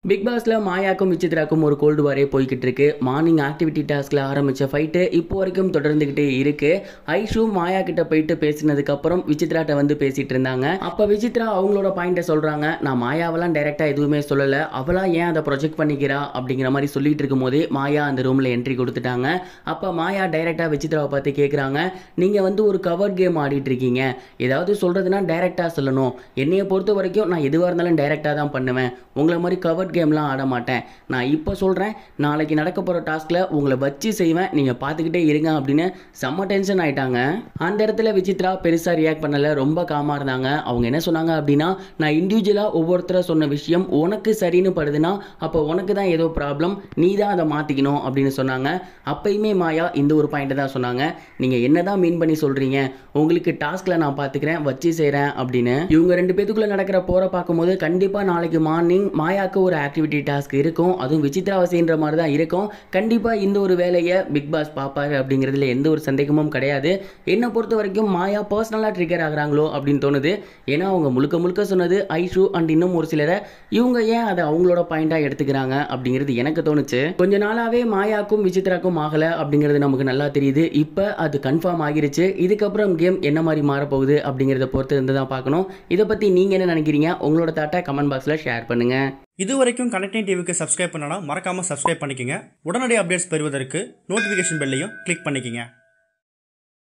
big பாஸ்ல மாயாக்கும் விசித்ராக்கும் ஒரு gold வாரே போய்கிட்டு இருக்கு மார்னிங் ஆக்டிவிட்டி டாஸ்க்ல ஆரம்பிச்ச ஃபைட்டு இப்போ வரைக்கும் தொடர்ந்துகிட்டே இருக்கு ஐஷு மாயா கிட்ட போயிட்டு பேசினதுக்கு அப்புறம் விசித்ராட்ட வந்து பேசிட்டு இருந்தாங்க அப்ப விசித்ரா அவங்களோட பாயிண்ட சொல்றாங்க நான் மாயாவெல்லாம் டைரக்டா எதுவுமே சொல்லல அவளா ஏன் அதை ப்ரொஜெக்ட் பண்ணிக்கிறா அப்படிங்கிற மாதிரி சொல்லிட்டு இருக்கும் போதே மாயா அந்த ரூம்ல என்ட்ரி கொடுத்துட்டாங்க அப்ப மாயா டைரக்டா விசித்ராவை பார்த்து கேக்குறாங்க நீங்க வந்து ஒரு கவர் கேம் ஆடிட்டு இருக்கீங்க ஏதாவது சொல்றதுன்னா டைரக்டா சொல்லணும் என்னைய பொறுத்த வரைக்கும் நான் எதுவாக இருந்தாலும் டைரக்டா தான் பண்ணுவேன் உங்களை மாதிரி கவர் கேம்லாம் ஆட மாட்டேன் நான் இப்போ சொல்கிறேன் நாளைக்கு நடக்க போகிற டாஸ்கில் உங்களை வச்சு செய்வேன் நீங்கள் பார்த்துக்கிட்டே இருங்க அப்படின்னு செம்ம டென்ஷன் ஆயிட்டாங்க அந்த இடத்துல விசித்ரா பெருசாக ரியாக்ட் பண்ணல ரொம்ப காமாக இருந்தாங்க அவங்க என்ன சொன்னாங்க அப்படின்னா நான் இண்டிவிஜுவலாக ஒவ்வொருத்தர சொன்ன விஷயம் உனக்கு சரின்னு படுதுன்னா அப்போ உனக்கு தான் ஏதோ ப்ராப்ளம் நீ தான் அதை மாற்றிக்கணும் அப்படின்னு சொன்னாங்க அப்பயுமே மாயா இந்த ஒரு பாயிண்ட்டை தான் சொன்னாங்க நீங்கள் என்ன தான் மீன் பண்ணி சொல்கிறீங்க உங்களுக்கு டாஸ்கில் நான் பார்த்துக்கிறேன் வச்சு செய்கிறேன் அப்படின்னு இவங்க ரெண்டு பேத்துக்குள்ளே நடக்கிற போற பார்க்கும்போது கண்டிப்பாக நாளைக்கு மார்னிங் மாயாக்கு ஒரு ஆக்டிவிட்டி டாஸ்க் இருக்கும் அதுவும் விசித்ராவை செய்கிற மாதிரி தான் இருக்கும் கண்டிப்பாக இந்த ஒரு வேலையை பிக் பாஸ் பார்ப்பாரு அப்படிங்கிறதுல எந்த ஒரு சந்தேகமும் கிடையாது என்னை பொறுத்த வரைக்கும் மாயா பர்சனலாக ட்ரிகர் ஆகுறாங்களோ அப்படின்னு தோணுது ஏன்னா அவங்க முழுக்க முழுக்க சொன்னது ஐஷு அண்ட் இன்னும் ஒரு சிலரை இவங்க ஏன் அதை அவங்களோட பாயிண்டாக எடுத்துக்கிறாங்க அப்படிங்கிறது எனக்கு தோணுச்சு கொஞ்ச நாளாகவே மாயாக்கும் விசித்ராக்கும் ஆகலை அப்படிங்கிறது நமக்கு நல்லா தெரியுது இப்போ அது கன்ஃபார்ம் ஆகிருச்சு இதுக்கப்புறம் கேம் என்ன மாதிரி மாறப்போகுது அப்படிங்கிறத பொறுத்து இருந்து தான் பார்க்கணும் இதை பற்றி நீங்கள் என்ன நினைக்கிறீங்க உங்களோட தாட்டை கமெண்ட் பாக்ஸில் ஷேர் பண்ணுங்கள் இது வரைக்கும் கனெக்டிங் டிவிக்கு சப்ஸ்கிரைப் பண்ணனா மறக்காமல் சப்ஸ்கிரைப் பண்ணிக்கங்க உடனடி அப்டேட்ஸ் பெறுவதற்கு நோட்டிஃபிகேஷன் பெல்லையும் கிளிக் பண்ணிக்கங்க